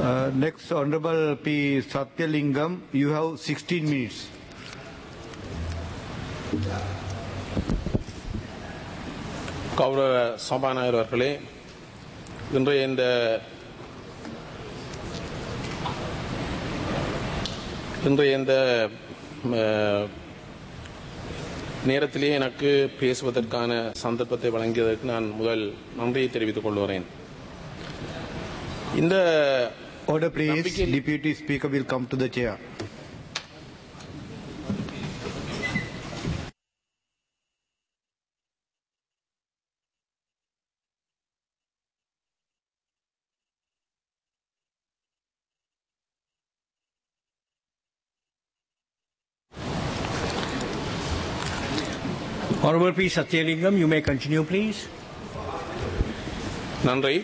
Uh, next, Honorable P. Satyalingam, you have 16 minutes. கௌரவ சபாநாயகர் அவர்களே இன்றைய இந்த இன்றைய இந்த அஹ், நேரத்திலே எனக்கு பேசுவதற்கான சந்தர்ப்பத்தை வழங்கியதற்கு நான் முதல் நன்றியை தெரிவித்துக் கொள்கிறேன் இந்த Order, please. Nambikil- Deputy Speaker will come to the chair. Honorable P. Satyalingam, you may continue, please. நன்றி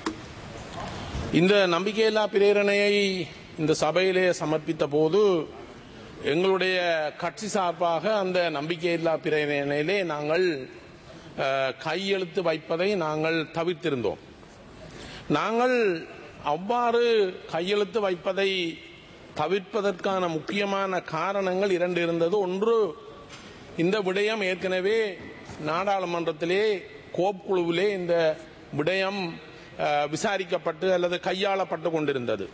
இந்த நம்பிக்கையில்லா பிரேரணையை இந்த சபையிலே சமர்ப்பித்த போது எங்களுடைய கட்சி சார்பாக அந்த நம்பிக்கையில்லா பிரேரணையிலே நாங்கள் அஹ், கையெழுத்து வைப்பதை நாங்கள் தவிர்த்திருந்தோம் நாங்கள் அவ்வாறு கையெழுத்து வைப்பதை தவிர்ப்பதற்கான முக்கியமான காரணங்கள் இரண்டு இருந்தது ஒன்று இந்த விடயம் ஏற்கனவே நாடாளுமன்றத்திலே கோப் குழுவிலே இந்த விடயம் அஹ், விசாரிக்கப்பட்டு அல்லது கையாளப்பட்டு கொண்டிருந்தது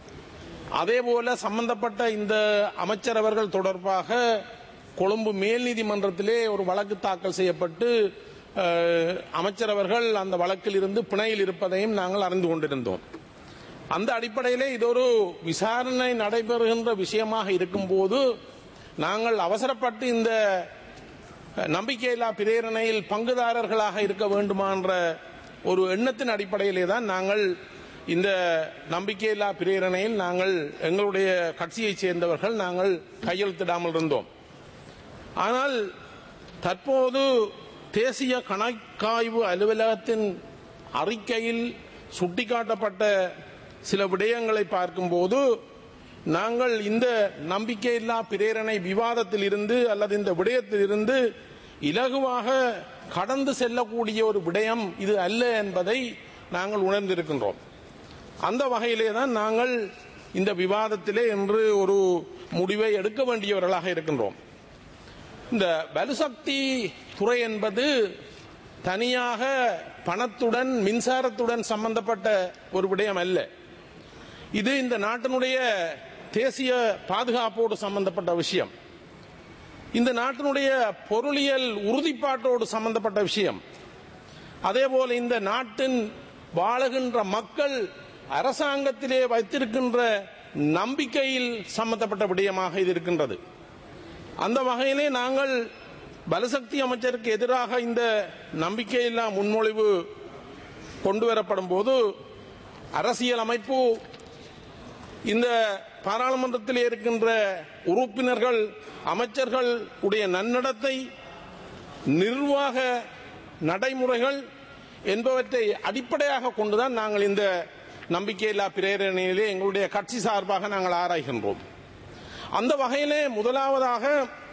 அதேபோல சம்பந்தப்பட்ட இந்த அமைச்சரவர்கள் தொடர்பாக கொழும்பு மேல் நீதிமன்றத்திலே ஒரு வழக்கு தாக்கல் செய்யப்பட்டு அஹ், அமைச்சரவர்கள் அந்த வழக்கில் இருந்து பிணையில் இருப்பதையும் நாங்கள் அறிந்து கொண்டிருந்தோம் அந்த அடிப்படையிலே இது ஒரு விசாரணை நடைபெறுகின்ற விஷயமாக இருக்கும்போது நாங்கள் அவசரப்பட்டு இந்த நம்பிக்கையில்லா பிரேரணையில் பங்குதாரர்களாக இருக்க வேண்டுமான்ற ஒரு எண்ணத்தின் அடிப்படையிலே தான் நாங்கள் இந்த நம்பிக்கையில்லா பிரேரணையில் நாங்கள் எங்களுடைய கட்சியைச் சேர்ந்தவர்கள் நாங்கள் கையெழுத்திடாமல் இருந்தோம் ஆனால் தற்போது தேசிய கணக்காய்வு அலுவலகத்தின் அறிக்கையில் சுட்டிக்காட்டப்பட்ட சில விடயங்களை பார்க்கும்போது நாங்கள் இந்த நம்பிக்கையில்லா பிரேரணை விவாதத்தில் இருந்து அல்லது இந்த விடயத்தில் இருந்து இலகுவாக கடந்து செல்லக்கூடிய ஒரு விடயம் இது அல்ல என்பதை நாங்கள் உணர்ந்திருக்கின்றோம் அந்த வகையிலே தான் நாங்கள் இந்த விவாதத்திலே இன்று ஒரு முடிவை எடுக்க வேண்டியவர்களாக இருக்கின்றோம் இந்த வலுசக்தி துறை என்பது தனியாக பணத்துடன் மின்சாரத்துடன் சம்பந்தப்பட்ட ஒரு விடயம் அல்ல இது இந்த நாட்டினுடைய தேசிய பாதுகாப்போடு சம்பந்தப்பட்ட விஷயம் இந்த நாட்டினுடைய பொருளியல் உறுதிப்பாட்டோடு சம்பந்தப்பட்ட விஷயம் அதேபோல இந்த நாட்டின் வாழுகின்ற மக்கள் அரசாங்கத்திலே வைத்திருக்கின்ற நம்பிக்கையில் சம்பந்தப்பட்ட விடயமாக இது இருக்கின்றது அந்த வகையிலே நாங்கள் பலசக்தி அமைச்சருக்கு எதிராக இந்த நம்பிக்கையில்லா முன்மொழிவு கொண்டு வரப்படும் போது அரசியல் அமைப்பு இந்த பாராளுமன்றத்தில் இருக்கின்ற உறுப்பினர்கள் அமைச்சர்கள் உடைய நன்னடத்தை நிர்வாக நடைமுறைகள் என்பவற்றை அடிப்படையாக கொண்டுதான் நாங்கள் இந்த நம்பிக்கையில்லா பிரேரணையிலே எங்களுடைய கட்சி சார்பாக நாங்கள் ஆராய்கின்றோம் அந்த வகையிலே முதலாவதாக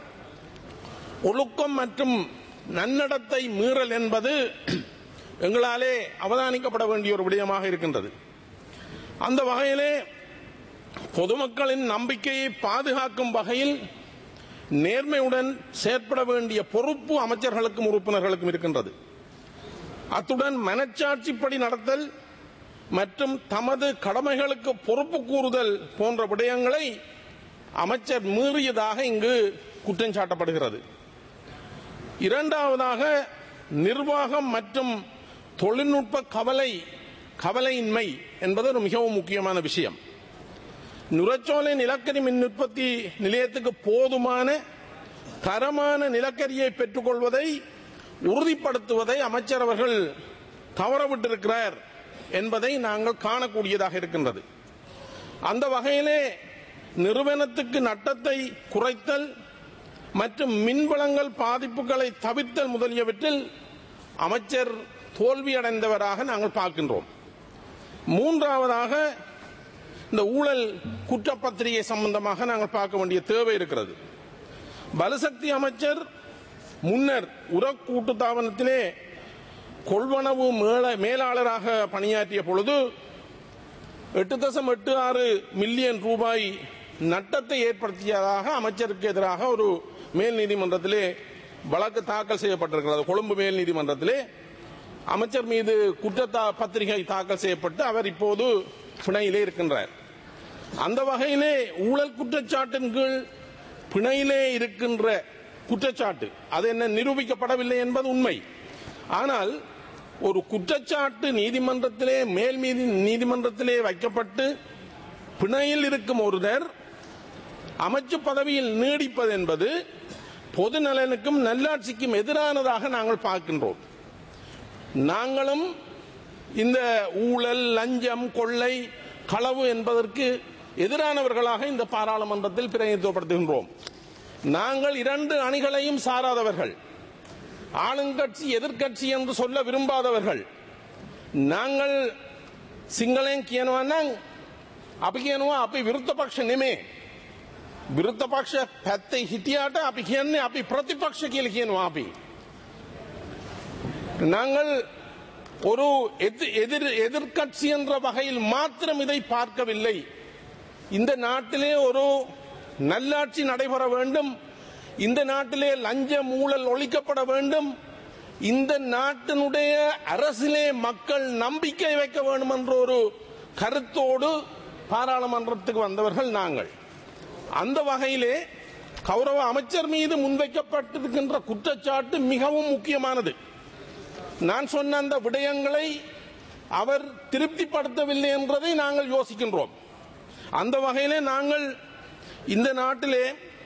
ஒழுக்கம் மற்றும் நன்னடத்தை மீறல் என்பது எங்களாலே அவதானிக்கப்பட வேண்டிய ஒரு விடயமாக இருக்கின்றது அந்த வகையிலே பொதுமக்களின் நம்பிக்கையை பாதுகாக்கும் வகையில் நேர்மையுடன் செயற்பட வேண்டிய பொறுப்பு அமைச்சர்களுக்கும் உறுப்பினர்களுக்கும் இருக்கின்றது அத்துடன் மனச்சாட்சிப்படி நடத்தல் மற்றும் தமது கடமைகளுக்கு பொறுப்பு கூறுதல் போன்ற விடயங்களை அமைச்சர் மீறியதாக இங்கு குற்றம் சாட்டப்படுகிறது இரண்டாவதாக நிர்வாகம் மற்றும் தொழில்நுட்ப கவலை கவலையின்மை என்பது ஒரு மிகவும் முக்கியமான விஷயம் நுரச்சோலை நிலக்கரி மின் உற்பத்தி நிலையத்துக்கு போதுமான தரமான நிலக்கரியை பெற்றுக்கொள்வதை உறுதிப்படுத்துவதை அமைச்சர் அவர்கள் தவறவிட்டிருக்கிறார் என்பதை நாங்கள் காணக்கூடியதாக இருக்கின்றது அந்த வகையிலே நிறுவனத்துக்கு நட்டத்தை குறைத்தல் மற்றும் மின்வளங்கள் பாதிப்புகளை தவிர்த்தல் முதலியவற்றில் அமைச்சர் தோல்வியடைந்தவராக நாங்கள் பார்க்கின்றோம் மூன்றாவதாக இந்த ஊழல் குற்றப்பத்திரிகை சம்பந்தமாக நாங்கள் பார்க்க வேண்டிய தேவை இருக்கிறது பலசக்தி அமைச்சர் முன்னர் உர கூட்டுத்தாபனத்திலே கொள்வனவு மேல மேலாளராக பணியாற்றிய பொழுது எட்டு தசம் எட்டு ஆறு மில்லியன் ரூபாய் நட்டத்தை ஏற்படுத்தியதாக அமைச்சருக்கு எதிராக ஒரு மேல் நீதிமன்றத்திலே வழக்கு தாக்கல் செய்யப்பட்டிருக்கிறது கொழும்பு மேல் நீதிமன்றத்திலே அமைச்சர் மீது குற்ற பத்திரிகை தாக்கல் செய்யப்பட்டு அவர் இப்போது பிணையிலே இருக்கின்றார் அந்த வகையிலே ஊழல் குற்றச்சாட்டின் கீழ் பிணையிலே இருக்கின்ற குற்றச்சாட்டு அது என்ன நிரூபிக்கப்படவில்லை என்பது உண்மை ஆனால் ஒரு குற்றச்சாட்டு நீதிமன்றத்திலே மேல் மீதி நீதிமன்றத்திலே வைக்கப்பட்டு பிணையில் இருக்கும் ஒருவர் அமைச்சு பதவியில் நீடிப்பது என்பது பொது நலனுக்கும் நல்லாட்சிக்கும் எதிரானதாக நாங்கள் பார்க்கின்றோம் நாங்களும் இந்த ஊழல் லஞ்சம் கொள்ளை களவு என்பதற்கு எதிரானவர்களாக இந்த பாராளுமன்றத்தில் பிரதிநிதித்துவப்படுத்துகின்றோம் நாங்கள் இரண்டு அணிகளையும் சாராதவர்கள் ஆளுங்கட்சி எதிர்க்கட்சி என்று சொல்ல விரும்பாதவர்கள் நாங்கள் සිංහලෙන් කියනවා නම් අපි කියනවා අපි විරුද්ධ පක්ෂ නෙමේ. විරුද්ධ පක්ෂ පැත්තේ හිටියාට අපි කියන්නේ අපි ප්‍රතිපක්ෂ කියලා කියනවා අපි. நாங்கள் ஒரு எதி- எதிர் எதிர்க்கட்சி என்ற வகையில் மாத்திரம் இதை பார்க்கவில்லை இந்த நாட்டிலே ஒரு நல்லாட்சி நடைபெற வேண்டும் இந்த நாட்டிலே லஞ்ச ஊழல் ஒழிக்கப்பட வேண்டும் இந்த நாட்டினுடைய அரசிலே மக்கள் நம்பிக்கை வைக்க வேண்டும் என்ற ஒரு கருத்தோடு பாராளுமன்றத்துக்கு வந்தவர்கள் நாங்கள் அந்த வகையிலே கௌரவ அமைச்சர் மீது முன்வைக்கப்பட்டிருக்கின்ற குற்றச்சாட்டு மிகவும் முக்கியமானது நான் சொன்ன அந்த விடயங்களை அவர் திருப்திப்படுத்தவில்லை என்பதை நாங்கள் யோசிக்கின்றோம் அந்த வகையிலே நாங்கள் இந்த நாட்டிலே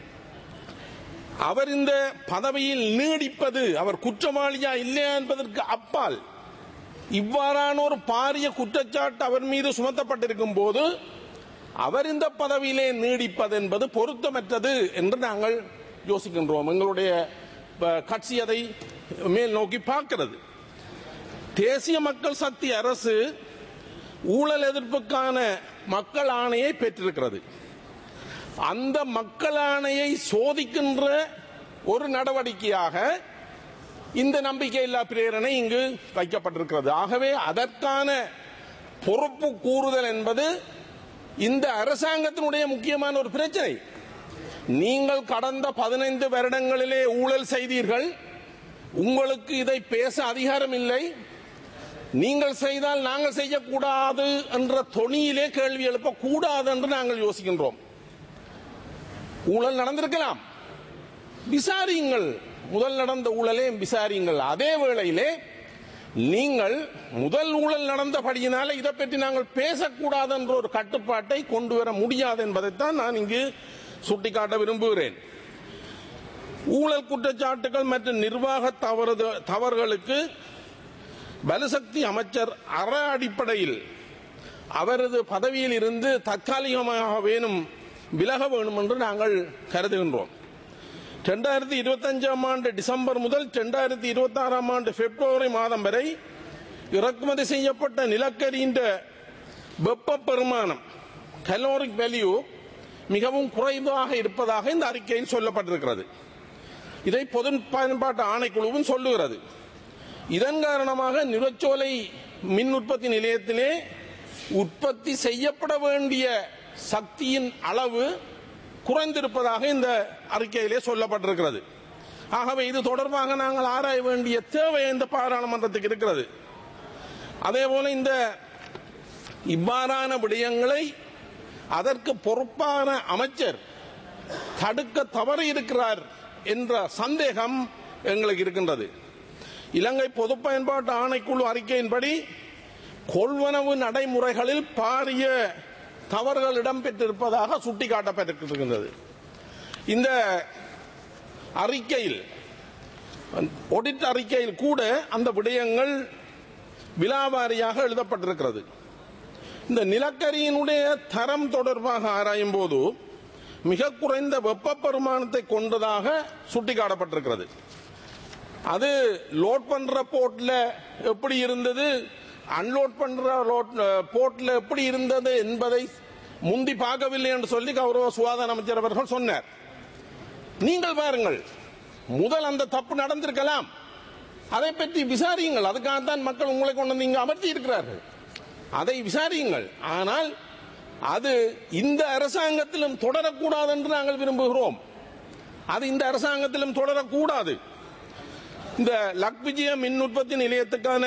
அவர் இந்த பதவியில் நீடிப்பது அவர் குற்றவாளியா இல்லையா என்பதற்கு அப்பால் இவ்வாறான ஒரு பாரிய குற்றச்சாட்டு அவர் மீது சுமத்தப்பட்டிருக்கும் போது அவர் இந்த பதவியிலே நீடிப்பது என்பது பொருத்தமற்றது என்று நாங்கள் யோசிக்கின்றோம் எங்களுடைய அஹ், கட்சி அதை மேல் நோக்கி பார்க்கிறது தேசிய மக்கள் சக்தி அரசு ஊழல் எதிர்ப்புக்கான மக்கள் ஆணையை பெற்றிருக்கிறது அந்த மக்கள் ஆணையை சோதிக்கின்ற ஒரு நடவடிக்கையாக இந்த நம்பிக்கையில்லா பிரேரணை இங்கு வைக்கப்பட்டிருக்கிறது ஆகவே அதற்கான பொறுப்பு கூறுதல் என்பது இந்த அரசாங்கத்தினுடைய முக்கியமான ஒரு பிரச்சனை நீங்கள் கடந்த பதினைந்து வருடங்களிலே ஊழல் செய்தீர்கள் உங்களுக்கு இதை பேச அதிகாரம் இல்லை நீங்கள் செய்தால் நாங்கள் செய்யக்கூடாது என்ற தொனியிலே கேள்வி எழுப்பக்கூடாது என்று நாங்கள் யோசிக்கின்றோம் ஊழல் நடந்திருக்கலாம் விசாரியுங்கள் முதல் நடந்த ஊழலே விசாரியுங்கள் அதே வேளையிலே நீங்கள் முதல் ஊழல் நடந்தபடியினால இதை பற்றி நாங்கள் பேசக்கூடாது என்ற ஒரு கட்டுப்பாட்டை கொண்டு வர முடியாது என்பதைத்தான் நான் இங்கு சுட்டிக்காட்ட விரும்புகிறேன் ஊழல் குற்றச்சாட்டுகள் மற்றும் நிர்வாக தவறு தவறுகளுக்கு பலசக்தி அமைச்சர் அற அடிப்படையில் அவரது பதவியில் இருந்து தற்காலிகமாக வேணும் விலக வேணும் என்று நாங்கள் கருதுகின்றோம் ரெண்டாயிரத்தி இருபத்தஞ்சாம் ஆண்டு டிசம்பர் முதல் ரெண்டாயிரத்தி இருபத்தி ஆறாம் ஆண்டு பிப்ரவரி மாதம் வரை இறக்குமதி செய்யப்பட்ட நிலக்கரியின் வெப்ப பெருமானம் கலோரிக் வேல்யூ மிகவும் குறைவாக இருப்பதாக இந்த அறிக்கையில் சொல்லப்பட்டிருக்கிறது இதை பொது பயன்பாட்டு ஆணைக்குழுவும் சொல்லுகிறது இதன் காரணமாக நிலச்சோலை மின் உற்பத்தி நிலையத்திலே உற்பத்தி செய்யப்பட வேண்டிய சக்தியின் அளவு குறைந்திருப்பதாக இந்த அறிக்கையிலே சொல்லப்பட்டிருக்கிறது ஆகவே இது தொடர்பாக நாங்கள் ஆராய வேண்டிய தேவை இந்த பாராளுமன்றத்துக்கு இருக்கிறது அதே போல இந்த இவ்வாறான விடயங்களை அதற்கு பொறுப்பான அமைச்சர் தடுக்க தவறி இருக்கிறார் என்ற சந்தேகம் எங்களுக்கு இருக்கின்றது இலங்கை பொது பயன்பாட்டு ஆணைக்குழு அறிக்கையின்படி கொள்வனவு நடைமுறைகளில் பாரிய தவறுகள் இடம்பெற்றிருப்பதாக சுட்டிக்காட்டப்பட்டிருக்கின்றது இந்த அறிக்கையில் ஒடிட் அறிக்கையில் கூட அந்த விடயங்கள் விலாவாரியாக எழுதப்பட்டிருக்கிறது இந்த நிலக்கரியினுடைய தரம் தொடர்பாக ஆராயும் போது மிக குறைந்த வெப்ப பெருமானத்தை கொண்டதாக சுட்டிக்காட்டப்பட்டிருக்கிறது அது லோட் பண்ற போர்ட்ல எப்படி இருந்தது அன்லோட் பண்ற லோட் போர்ட்ல எப்படி இருந்தது என்பதை முந்தி பார்க்கவில்லை என்று சொல்லி கௌரவ சுகாதார அமைச்சர் அவர்கள் சொன்னார் நீங்கள் பாருங்கள் முதல் அந்த தப்பு நடந்திருக்கலாம் அதை பற்றி விசாரியுங்கள் அதுக்காகத்தான் மக்கள் உங்களை கொண்டு வந்து இங்கு அமர்த்தி இருக்கிறார்கள் அதை விசாரியுங்கள் ஆனால் அது இந்த அரசாங்கத்திலும் தொடரக்கூடாது என்று நாங்கள் விரும்புகிறோம் அது இந்த அரசாங்கத்திலும் தொடரக்கூடாது இந்த லக்விஜய மின் உற்பத்தி நிலையத்துக்கான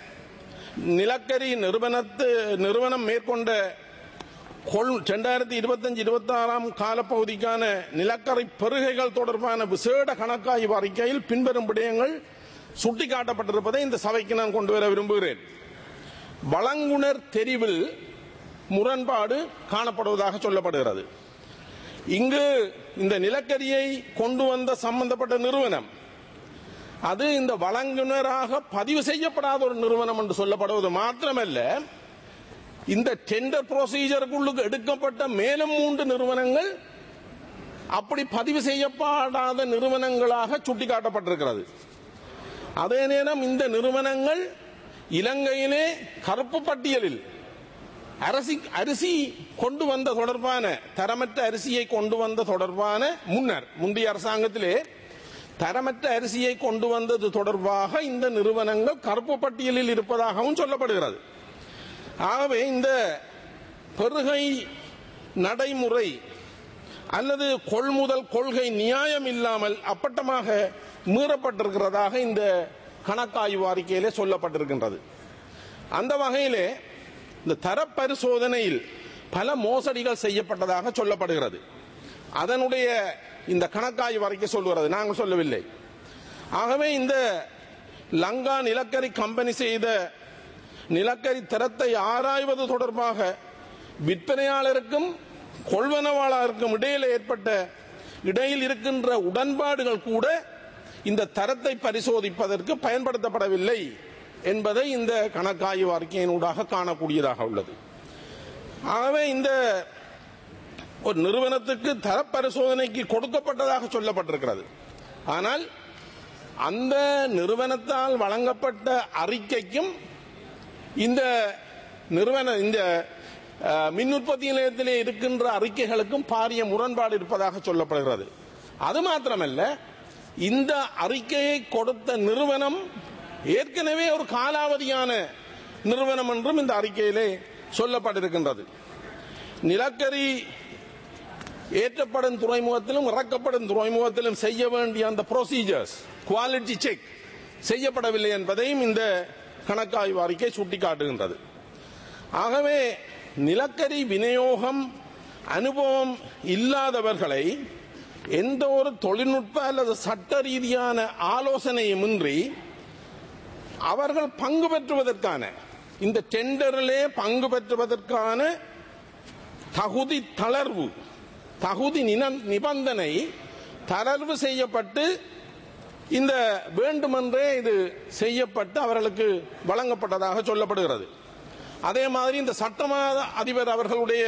நிலக்கரி நிறுவனத்து நிறுவனம் மேற்கொண்ட கொள் ரெண்டாயிரத்தி இருபத்தஞ்சு இருபத்தி ஆறாம் காலப்பகுதிக்கான நிலக்கரி பெருகைகள் தொடர்பான விசேட கணக்காய்வு அறிக்கையில் பின்வரும் விடயங்கள் சுட்டிக்காட்டப்பட்டிருப்பதை இந்த சபைக்கு நான் கொண்டு வர விரும்புகிறேன் வழங்குனர் தெரிவில் முரண்பாடு காணப்படுவதாக சொல்லப்படுகிறது இங்கு இந்த நிலக்கரியை கொண்டு வந்த சம்பந்தப்பட்ட நிறுவனம் அது இந்த வழங்குனராக பதிவு செய்யப்படாத ஒரு நிறுவனம் என்று சொல்லப்படுவது மாத்திரமல்ல இந்த டெண்டர் ப்ரொசீஜருக்குள்ளுக்கு எடுக்கப்பட்ட மேலும் மூன்று நிறுவனங்கள் அப்படி பதிவு செய்யப்படாத நிறுவனங்களாக சுட்டிக்காட்டப்பட்டிருக்கிறது அதே நேரம் இந்த நிறுவனங்கள் இலங்கையிலே கருப்பு பட்டியலில் அரசி அரிசி கொண்டு வந்த தொடர்பான தரமற்ற அரிசியை கொண்டு வந்த தொடர்பான முன்னர் முந்தைய அரசாங்கத்திலே தரமற்ற அரிசியை கொண்டு வந்தது தொடர்பாக இந்த நிறுவனங்கள் கருப்பு பட்டியலில் இருப்பதாகவும் சொல்லப்படுகிறது ஆகவே இந்த பெருகை நடைமுறை அல்லது கொள்முதல் கொள்கை நியாயம் இல்லாமல் அப்பட்டமாக மீறப்பட்டிருக்கிறதாக இந்த கணக்காய்வு அறிக்கையிலே சொல்லப்பட்டிருக்கின்றது அந்த வகையிலே இந்த தர பரிசோதனையில் பல மோசடிகள் செய்யப்பட்டதாக சொல்லப்படுகிறது அதனுடைய இந்த கணக்காய்வு அறிக்கை சொல்லுகிறது நாங்கள் சொல்லவில்லை ஆகவே இந்த லங்கா நிலக்கரி கம்பெனி செய்த நிலக்கரி தரத்தை ஆராய்வது தொடர்பாக விற்பனையாளருக்கும் கொள்வனவாளருக்கும் இடையில் ஏற்பட்ட இடையில் இருக்கின்ற உடன்பாடுகள் கூட இந்த தரத்தை பரிசோதிப்பதற்கு பயன்படுத்தப்படவில்லை என்பதை இந்த கணக்காய்வு அறிக்கையினூடாக காணக்கூடியதாக உள்ளது ஆகவே இந்த ஒரு நிறுவனத்துக்கு தர பரிசோதனைக்கு கொடுக்கப்பட்டதாக சொல்லப்பட்டிருக்கிறது ஆனால் அந்த நிறுவனத்தால் வழங்கப்பட்ட அறிக்கைக்கும் இந்த நிறுவன இந்த அஹ், மின் உற்பத்தி நிலையத்திலே இருக்கின்ற அறிக்கைகளுக்கும் பாரிய முரண்பாடு இருப்பதாக சொல்லப்படுகிறது அது மாத்திரமல்ல இந்த அறிக்கையை கொடுத்த நிறுவனம் ஏற்கனவே ஒரு காலாவதியான நிறுவனம் என்றும் இந்த அறிக்கையிலே சொல்லப்பட்டிருக்கின்றது நிலக்கரி ஏற்றப்படும் துறைமுகத்திலும் இறக்கப்படும் துறைமுகத்திலும் செய்ய வேண்டிய அந்த ப்ரொசீஜர்ஸ் குவாலிட்டி செக் செய்யப்படவில்லை என்பதையும் இந்த கணக்காய்வு அறிக்கை சுட்டிக்காட்டுகின்றது ஆகவே நிலக்கரி விநியோகம் அனுபவம் இல்லாதவர்களை எந்த ஒரு தொழில்நுட்ப அல்லது சட்ட ரீதியான ஆலோசனையுமின்றி அவர்கள் பங்கு பெற்றுவதற்கான இந்த டெண்டரிலே பங்கு பெற்றுவதற்கான தகுதி தளர்வு தகுதி நின- நிபந்தனை தளர்வு செய்யப்பட்டு இந்த வேண்டுமென்றே இது செய்யப்பட்டு அவர்களுக்கு வழங்கப்பட்டதாக சொல்லப்படுகிறது அதே மாதிரி இந்த சட்டமா அதிபர் அவர்களுடைய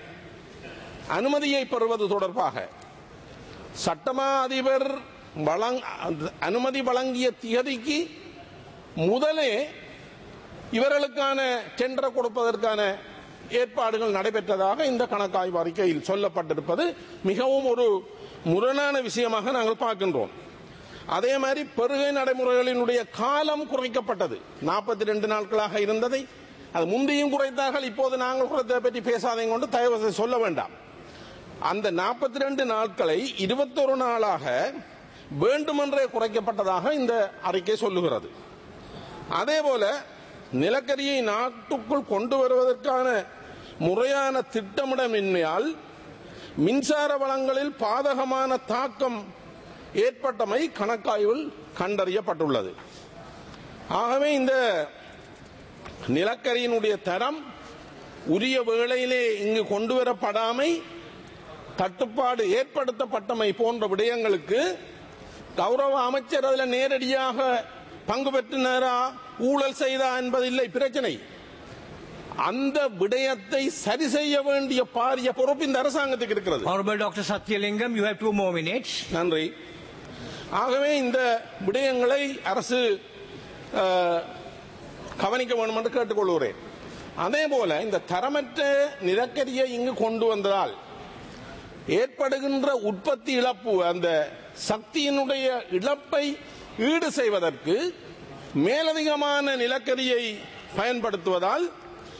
அனுமதியை பெறுவது தொடர்பாக சட்டமா அதிபர் வழங் அனுமதி வழங்கிய திகதிக்கு முதலே இவர்களுக்கான டெண்டரை கொடுப்பதற்கான ஏற்பாடுகள் நடைபெற்றதாக இந்த கணக்காய்வு அறிக்கையில் சொல்லப்பட்டிருப்பது மிகவும் ஒரு முரணான விஷயமாக நாங்கள் பார்க்கின்றோம் அதே மாதிரி பெருகை நடைமுறைகளினுடைய காலம் குறைக்கப்பட்டது நாற்பத்தி ரெண்டு நாட்களாக இருந்ததை அது முந்தையும் குறைத்தார்கள் இப்போது நாங்கள் குறைத்ததை பற்றி பேசாதே கொண்டு தயவு செய்து சொல்ல வேண்டாம் அந்த நாற்பத்தி ரெண்டு நாட்களை இருபத்தொரு நாளாக வேண்டுமென்றே குறைக்கப்பட்டதாக இந்த அறிக்கை சொல்லுகிறது அதே போல நிலக்கரியை நாட்டுக்குள் கொண்டு வருவதற்கான முறையான திட்டமிடமின்மையால் மின்சார வளங்களில் பாதகமான தாக்கம் ஏற்பட்டமை கணக்காய்வில் கண்டறியப்பட்டுள்ளது ஆகவே இந்த நிலக்கரியினுடைய தரம் உரிய வேளையிலே இங்கு கொண்டு வரப்படாமை தட்டுப்பாடு ஏற்படுத்தப்பட்டமை போன்ற விடயங்களுக்கு கௌரவ அமைச்சர் அதில் நேரடியாக பங்கு பெற்றினாரா ஊழல் செய்தா என்பதில்லை பிரச்சனை அந்த விடயத்தை சரி செய்ய வேண்டிய பாரிய பொறுப்பு இந்த அரசாங்கத்துக்கு இருக்கிறது Honorable Dr. Satyalingam, you have two more minutes. நன்றி ஆகவே இந்த விடயங்களை அரசு அஹ், கவனிக்க வேண்டும் என்று கேட்டுக்கொள்கிறேன் அதே போல இந்த தரமற்ற நிலக்கரியை இங்கு கொண்டு வந்ததால் ஏற்படுகின்ற உற்பத்தி இழப்பு அந்த சக்தியினுடைய இழப்பை ஈடு செய்வதற்கு மேலதிகமான நிலக்கரியை பயன்படுத்துவதால்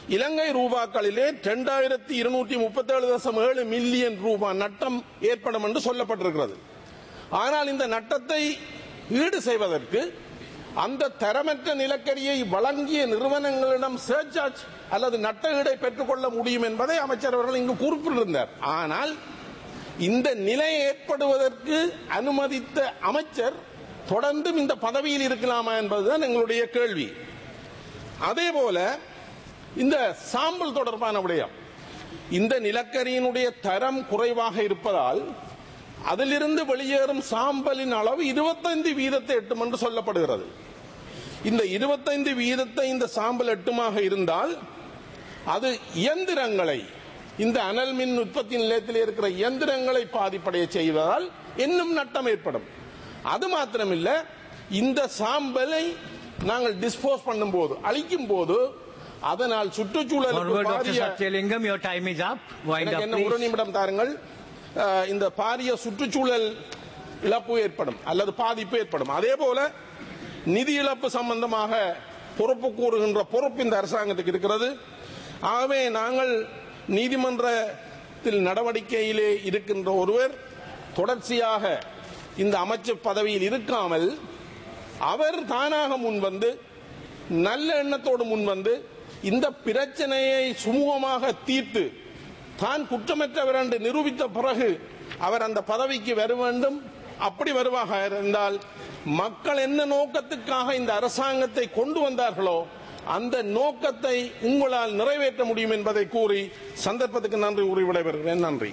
இலங்கை ரூபாக்களிலே இரண்டாயிரத்தி இருநூற்றி முப்பத்தி ஏழு தசம் ஏழு மில்லியன் ரூபாய் நட்டம் ஏற்படும் என்று சொல்லப்பட்டிருக்கிறது ஆனால் இந்த நட்டத்தை ஈடு செய்வதற்கு அந்த தரமற்ற நிலக்கரியை வழங்கிய நிறுவனங்களிடம் சர்சார்ஜ் அல்லது நட்ட ஈடை பெற்றுக்கொள்ள முடியும் என்பதை அமைச்சர் அவர்கள் இங்கு குறிப்பிட்டிருந்தார் ஆனால் இந்த நிலை ஏற்படுவதற்கு அனுமதித்த அமைச்சர் தொடர்ந்தும் இந்த பதவியில் இருக்கலாமா என்பதுதான் எங்களுடைய கேள்வி அதே போல இந்த சாம்பல் தொடர்பான விடயம் இந்த நிலக்கரியினுடைய தரம் குறைவாக இருப்பதால் அதிலிருந்து வெளியேறும் சாம்பலின் அளவு 25 வீதத்தை எட்டும் என்று சொல்லப்படுகிறது இந்த 25 வீதத்தை இந்த சாம்பல் எட்டுமாக இருந்தால் அது இயந்திரங்களை இந்த அனல் மின் உற்பத்தி நிலையத்தில் இருக்கிற இயந்திரங்களை பாதிப்படைய செய்வதால் இன்னும் நட்டம் ஏற்படும் அது மாத்திரமில்ல இந்த சாம்பலை நாங்கள் டிஸ்போஸ் பண்ணும்போது அழிக்கும் போது அதனால் சுற்றுச்சூழலுக்கு Honorable Dr. பாரிய Satyalingam, your time is up. Wind எனக்கு up, என்ன ஒரு please. நிமிடம் தாருங்கள் அஹ், இந்த பாரிய சுற்றுச்சூழல் இழப்பு ஏற்படும் அல்லது பாதிப்பு ஏற்படும் அதே போல நிதி இழப்பு சம்பந்தமாக பொறுப்பு கூறுகின்ற பொறுப்பு இந்த அரசாங்கத்துக்கு இருக்கிறது ஆகவே நாங்கள் நீதிமன்றத்தில் நடவடிக்கையிலே இருக்கின்ற ஒருவர் தொடர்ச்சியாக இந்த அமைச்சர் பதவியில் இருக்காமல் அவர் தானாக முன்வந்து நல்ல எண்ணத்தோடு முன்வந்து இந்த பிரச்சனையை சுமூகமாக தீர்த்து தான் குற்றமற்றவர் என்று நிரூபித்த பிறகு அவர் அந்த பதவிக்கு வர வேண்டும் அப்படி வருவாக இருந்தால் மக்கள் என்ன நோக்கத்துக்காக இந்த அரசாங்கத்தை கொண்டு வந்தார்களோ அந்த நோக்கத்தை உங்களால் நிறைவேற்ற முடியும் என்பதை கூறி சந்தர்ப்பத்துக்கு நன்றி கூறி விடைபெறுகிறேன் நன்றி